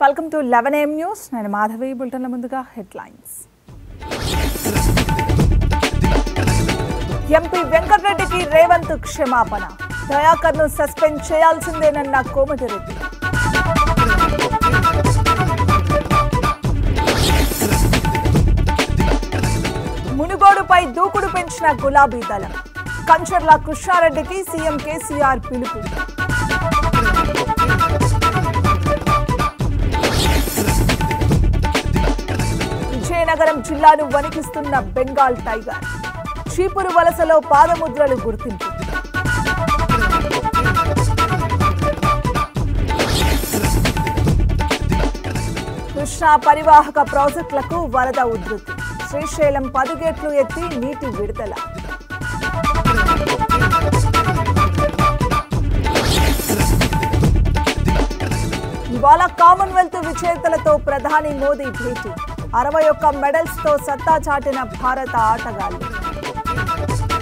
welcome to eleven AM news నేను మాధవి బులెటిన్ల ముందుగా headlines MP వెంకటరెడ్డికి Revanth క్షమాపణ దయాకర్ను సస్పెండ్ చేయాల్సిందేనన్న కోమటిరెడ్డి మునుగోడుపై దూకుడు పెంచిన గులాబీ దళం కంచర్ల కృష్ణారెడ్డికి సీఎం కేసీఆర్ పిలుపు విజయనగరం జిల్లాను వణికిస్తున్న బెంగాల్ టైగర్ చీపురు వలసలో పాదముద్రలు గుర్తింపు కృష్ణా పరివాహక ప్రాజెక్టులకు వరద ఉధృతి శ్రీశైలం పది గేట్లు ఎత్తి నీటి విడుదల ఇవాళ కామన్వెల్త్ విజేతలతో ప్రధాని మోదీ భేటీ అరవై ఒక్క మెడల్స్ తో సత్తా చాటిన భారత ఆటగాళ్లు